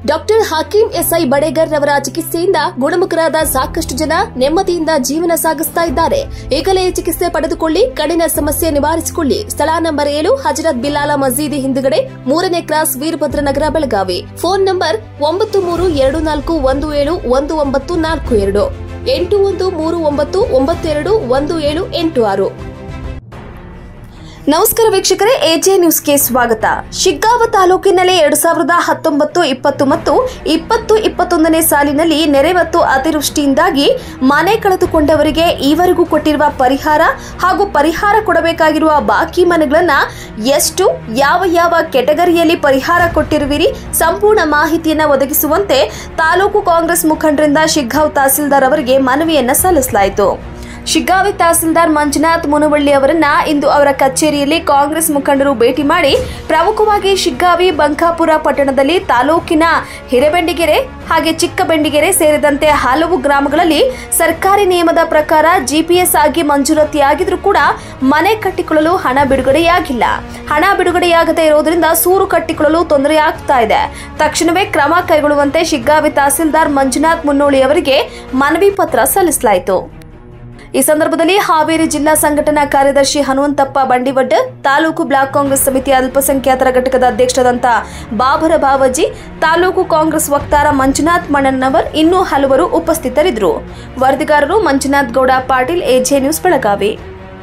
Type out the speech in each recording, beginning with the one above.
doctor Hakim SI ಬಡೇಗರ್ ರವರ ಚಿಕಿತ್ಸೆಯಿಂದ ಗುಣಮುಖರಾದ ಸಾಕಷ್ಟು ಜನ ನೆಮ್ಮದಿಯಿಂದ ಜೀವನ ಸಾಗಿಸ್ತಾ ಇದ್ದಾರೆ ಈಗಲೇ ಚಿಕಿತ್ಸೆ ಪಡೆದುಕೊಳ್ಳಿ ಕಣ್ಣಿನ ಸಮಸ್ಯೆ ನಿವಾರಿಸಿಕೊಳ್ಳಿ ಸ್ಥಳ ನಂಬರ್ ಏಳು ಹಜರತ್ ಬಿಲಾಲ ಮಸೀದಿ ಹಿಂದುಗಡೆ ಮೂರನೇ cross Veerabhadra Nagar Belagavi phone number ಒಂಬತ್ತು ಮೂರು ಎರಡು ನಾಲ್ಕು ಒಂದು ಏಳು ಒಂದು ಒಂಬತ್ತು ನಾಲ್ಕು ಎರಡು ಎಂಟು ಒಂದು ಮೂರು ಒಂಬತ್ತು ಒಂಬತ್ತು ಎರಡು ಒಂದು ಏಳು ಎಂಟು ಆರು ನಮಸ್ಕಾರ ವೀಕ್ಷಕರೇ ಎಜೆ ನ್ಯೂಸ್ಗೆ ಸ್ವಾಗತ ಶಿಗ್ಗಾಂವ ತಾಲೂಕಿನಲ್ಲಿ ಎರಡ್ ಸಾವಿರದ ಹತ್ತೊಂಬತ್ತು ಇಪ್ಪತ್ತು ಮತ್ತು ಇಪ್ಪತ್ತು ಇಪ್ಪತ್ತೊಂದನೇ ಸಾಲಿನಲ್ಲಿ ನೆರೆ ಮತ್ತು ಅತಿವೃಷ್ಟಿಯಿಂದಾಗಿ ಮನೆ ಕಳೆದುಕೊಂಡವರಿಗೆ ಈವರೆಗೂ ಕೊಟ್ಟಿರುವ ಪರಿಹಾರ ಹಾಗೂ ಪರಿಹಾರ ಕೊಡಬೇಕಾಗಿರುವ ಬಾಕಿ ಮನೆಗಳನ್ನ ಎಷ್ಟು ಯಾವ ಯಾವ ಕೆಟಗರಿಯಲ್ಲಿ ಪರಿಹಾರ ಕೊಟ್ಟಿರುವಿರಿ ಸಂಪೂರ್ಣ ಮಾಹಿತಿಯನ್ನು ಒದಗಿಸುವಂತೆ ತಾಲೂಕು ಕಾಂಗ್ರೆಸ್ ಮುಖಂಡರಿಂದ ಶಿಗ್ಗಾಂವ್ ತಹಸೀಲ್ದಾರ್ ಅವರಿಗೆ ಮನವಿಯನ್ನ ಸಲ್ಲಿಸಲಾಯಿತು ಶಿಗ್ಗಾವಿ ತಹಸೀಲ್ದಾರ್ ಮಂಜುನಾಥ್ ಮುನವಳ್ಳಿ ಅವರನ್ನ ಇಂದು ಅವರ ಕಚೇರಿಯಲ್ಲಿ ಕಾಂಗ್ರೆಸ್ ಮುಖಂಡರು ಭೇಟಿ ಮಾಡಿ ಪ್ರಮುಖವಾಗಿ ಶಿಗ್ಗಾವಿ ಬಂಕಾಪುರ ಪಟ್ಟಣದಲ್ಲಿ ತಾಲೂಕಿನ ಹಿರೇಬೆಂಡಿಗೆರೆ ಹಾಗೆ ಚಿಕ್ಕಬೆಂಡಿಗೆರೆ ಸೇರಿದಂತೆ ಹಲವು ಗ್ರಾಮಗಳಲ್ಲಿ ಸರ್ಕಾರಿ ನಿಯಮದ ಪ್ರಕಾರ ಜಿಪಿಎಸ್ ಆಗಿ ಮಂಜೂರಾತಿಯಾಗಿದ್ರೂ ಕೂಡ ಮನೆ ಕಟ್ಟಿಕೊಳ್ಳಲು ಹಣ ಬಿಡುಗಡೆಯಾಗಿಲ್ಲ ಹಣ ಬಿಡುಗಡೆಯಾಗದೇ ಇರೋದ್ರಿಂದ ಸೂರು ಕಟ್ಟಿಕೊಳ್ಳಲು ತೊಂದರೆ ಆಗ್ತಾ ಇದೆ ತಕ್ಷಣವೇ ಕ್ರಮ ಕೈಗೊಳ್ಳುವಂತೆ ಶಿಗ್ಗಾವಿ ತಹಸೀಲ್ದಾರ್ ಮಂಜುನಾಥ್ ಮುನ್ನೋಳಿ ಅವರಿಗೆ ಮನವಿ ಪತ್ರ ಸಲ್ಲಿಸಲಾಯಿತು ಈ ಸಂದರ್ಭದಲ್ಲಿ ಹಾವೇರಿ ಜಿಲ್ಲಾ ಸಂಘಟನಾ ಕಾರ್ಯದರ್ಶಿ ಹನುಮಂತಪ್ಪ ಬಂಡಿವಡ್ಡ ತಾಲೂಕು ಬ್ಲಾಕ್ ಕಾಂಗ್ರೆಸ್ ಸಮಿತಿಯ ಅಲ್ಪಸಂಖ್ಯಾತರ ಘಟಕದ ಅಧ್ಯಕ್ಷರಾದಂಥ ಬಾಬರ ಬಾವಜಿ ತಾಲೂಕು ಕಾಂಗ್ರೆಸ್ ವಕ್ತಾರ ಮಂಜುನಾಥ್ ಮಣ್ಣನ್ನವರ್ ಇನ್ನೂ ಹಲವರು ಉಪಸ್ಥಿತರಿದ್ದರು ವರದಿಗಾರರು ಮಂಜುನಾಥ್ ಗೌಡ ಪಾಟೀಲ್ ಎಜೆ ನ್ಯೂಸ್ ಬೆಳಗಾವಿ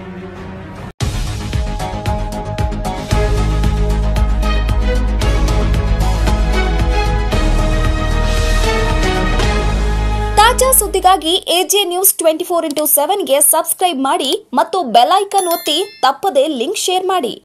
ತಾಜಾ ಸುದ್ದಿಗಾಗಿ AJ news twenty four into ಸೆವೆನ್ಗೆ ಸಬ್ಸ್ಕ್ರೈಬ್ ಮಾಡಿ ಮತ್ತು ಬೆಲ್ ಐಕನ್ ಒತ್ತಿ ತಪ್ಪದೇ ಲಿಂಕ್ ಶೇರ್ ಮಾಡಿ